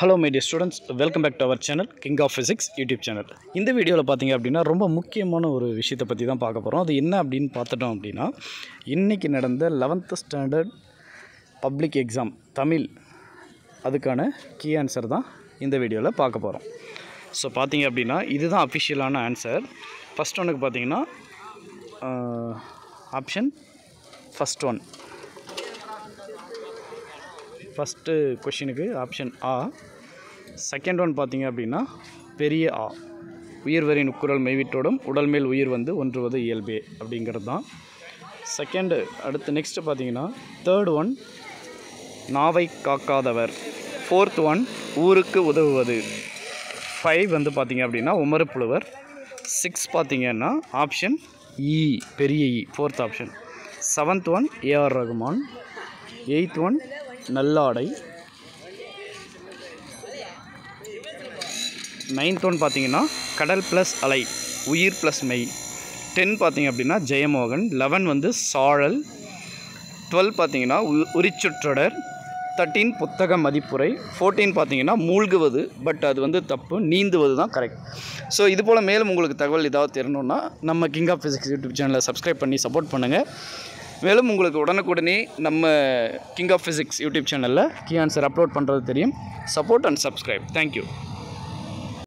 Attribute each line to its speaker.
Speaker 1: hello my dear students welcome back to our channel king of physics YouTube channel இந்த வீடியோவில் பார்த்தீங்க அப்படின்னா ரொம்ப முக்கியமான ஒரு விஷயத்தை பற்றி தான் பார்க்க போகிறோம் அது என்ன அப்படின்னு பார்த்துட்டோம் அப்படின்னா இன்றைக்கி நடந்த eleventh standard public exam Tamil அதுக்கான கீ ஆன்சர் தான் இந்த வீடியோவில் பார்க்க போகிறோம் ஸோ பார்த்தீங்க அப்படின்னா இதுதான் அஃபிஷியலான ஆன்சர் ஃபஸ்ட் ஒனுக்கு பார்த்தீங்கன்னா ஆப்ஷன் ஃபஸ்ட் ஒன் ஃபஸ்ட்டு கொஷினுக்கு ஆப்ஷன் ஆ செகண்ட் ஒன் பார்த்தீங்க அப்படின்னா பெரிய ஆ உயிர் வரி நுக்குரல் மெய்விட்டோடும் உடல் மேல் உயிர் வந்து ஒன்றுவது இயல்பே அப்படிங்கிறது தான் செகண்டு அடுத்து நெக்ஸ்ட்டு பார்த்தீங்கன்னா தேர்ட் ஒன் நாவை காக்காதவர் ஃபோர்த் ஒன் ஊருக்கு உதவுவது ஃபைவ் வந்து பார்த்தீங்க அப்படின்னா உமறுப்புழுவர் சிக்ஸ் பார்த்தீங்கன்னா ஆப்ஷன் இ பெரிய இ fourth option seventh one AR Rahman eighth one நல்லாடை நைன்த் ஒன் பார்த்தீங்கன்னா கடல் ப்ளஸ் அலை உயிர் ப்ளஸ் மெய் டென் பார்த்தீங்க அப்படின்னா ஜெயமோகன் லெவன் வந்து சாழல் டுவெல் பார்த்தீங்கன்னா உ- உரிச்சுற்றொடர் தேர்ட்டீன் புத்தக மதிப்புரை ஃபோர்டீன் பார்த்தீங்கன்னா மூழ்குவது பட் அது வந்து தப்பு நீந்துவது தான் கரெக்ட் ஸோ இது போல் மேலும் உங்களுக்கு தகவல் ஏதாவது தெரியணுன்னா நம்ம கிங் ஆஃப் ஃபிசிக்ஸ் யூடியூப் சேனலை சப்ஸ்கிரைப் பண்ணி சப்போர்ட் பண்ணுங்கள் மேலும் உங்களுக்கு உடனுக்குடனே நம்ம கிங் ஆஃப் ஃபிசிக்ஸ் யூடியூப் சேனலில் கீ ஆன்சர் அப்லோட் பண்ணுறது தெரியும் சப்போர்ட் அண்ட் சப்ஸ்கிரைப் தேங்க்யூ